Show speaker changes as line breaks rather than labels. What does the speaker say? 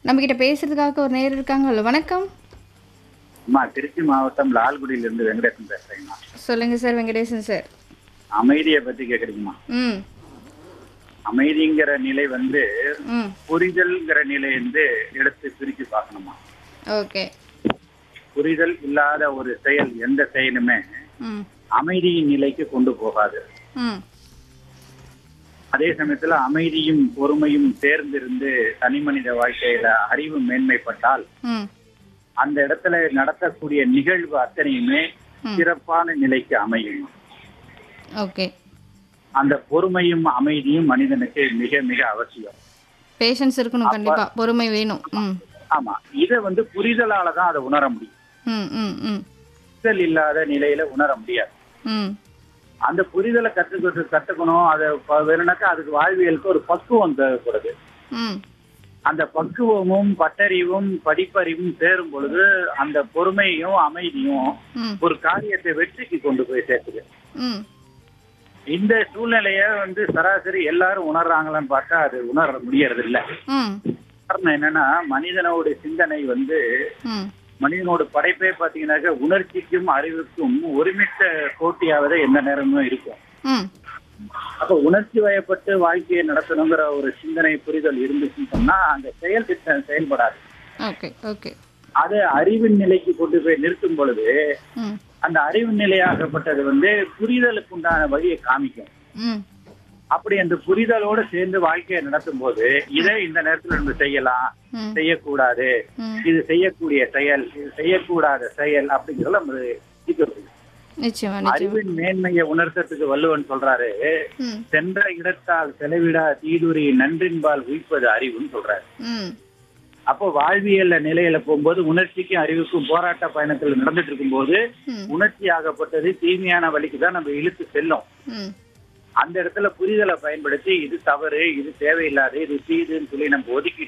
நம்மக்கிட்ட பேசுறதுக்காக ஒரு நேர் இருக்காங்கல்ல வணக்கம்
அம்மா திருச்சி மாவட்டம் லால்குடியிலிருந்து வெங்கடேசன் பேசுறேங்கம்மா
சொல்லுங்க சார் வெங்கடேசன் சார்
அமைதியை பத்தி கேக்குறீங்கம்மா
ம்
அமைதிங்கிற நிலை வந்து
ம்
புரிதல்ங்கிற நிலை வந்து எடுத்து பிரிச்சு பார்க்கணுமா
ஓகே
புரிதல் இல்லாத ஒரு செயல் எந்த செயலுமே
ம்
அமைதியின் நிலைக்கு கொண்டு போகாது
ம்
அதே சமயத்துல அமைதியும் பொறுமையும் சேர்ந்திருந்து தனி மனித வாழ்க்கையில அறிவு மேன்மைப்பட்டால்
ம்
அந்த இடத்துல நடத்தக்கூடிய நிகழ்வு அத்தனையுமே சிறப்பான நிலைக்கு அமையும்
ஓகே
அந்த பொறுமையும் அமைதியும் மனிதனுக்கு மிக மிக அவசியம்
பேஷன்ஸ் இருக்கணும் கண்டிப்பா பொறுமை வேணும் ம்
ஆமா இத வந்து புரிதலால தான் அதை உணர முடியும்
ம் ம் ம்
புரிதல் இல்லாத நிலையில உணர முடியாது
ம்
அந்த புரிதலை கத்துக்கிட்டு கத்துக்கணும் அதை ப- வேணும்னாக்கா அதுக்கு வாழ்வியலுக்கு ஒரு பக்குவம் தேவைப்படுது
ம்
அந்த பக்குவமும் பட்டறிவும் படிப்பறிவும் சேரும் பொழுது அந்த பொறுமையும் அமைதியும்
ம்
ஒரு காரியத்தை வெற்றிக்கு கொண்டு போய் சேர்க்குது
ம்
இந்த சூழ்நிலைய வந்து சராசரி எல்லாரும் உணர்றாங்களான்னு பார்த்தா அது உணர முடியறது இல்ல
ம்
காரணம் என்னன்னா மனிதனோட சிந்தனை வந்து
ம்
மனிதனோட படைப்பே பாத்தீங்கன்னாக்க உணர்ச்சிக்கும் அறிவுக்கும் ஒருமித்த போட்டியாவதே எந்த நேரமும் இருக்கும்
ம்
அப்ப உணர்ச்சி வயப்பட்டு வாழ்க்கையை நடத்தணுங்கிற ஒரு சிந்தனை புரிதல் இருந்துச்சுன்னு சொன்னா அந்த செயல் திட்டம் செயல்படாது
ஓகே ஓகே
அது அறிவின் நிலைக்கு கொண்டு போய் நிறுத்தும் பொழுது
ம்
அந்த அறிவு நிலையாகப்பட்டது வந்து புரிதலுக்கு உண்டான வழியை காமிக்கும்
ம்
அப்படி அந்த புரிதலோட சேர்ந்து வாழ்க்கையை நடத்தும் போது இதை இந்த நேரத்துல நம்ம செய்யலாம்
ம்
செய்யக்கூடாது
ம்
இது செய்யக்கூடிய செயல் இது செய்யக்கூடாத செயல் அப்படிங்கறத நம்ம இருக்கிறது
நிச்சயமா நிச்சயமா
அறிவின் மேன்மையை உணர்த்தத்துக்கு வள்ளுவன் சொல்றாரு
ம்
சென்ற இடத்தால் செலவிடா தீதுரி நன்றின்பால் உயிப்பது அறிவுன்னு சொல்றாரு
ம்
அப்போ வாழ்வியல்ல நிலையில போகும்போது உணர்ச்சிக்கும் அறிவுக்கும் போராட்ட பயணத்தில் நடந்துட்டு இருக்கும்போது
ம்
உணர்ச்சி ஆகப்பட்டது தீமையான வழிக்கு தான் நம்ம இழுத்து செல்லும்
ம்
அந்த இடத்துல புரிதலை பயன்படுத்தி இது தவறு இது தேவையில்லாது இது தீதுன்னு சொல்லி நம்ம ஒதுக்கி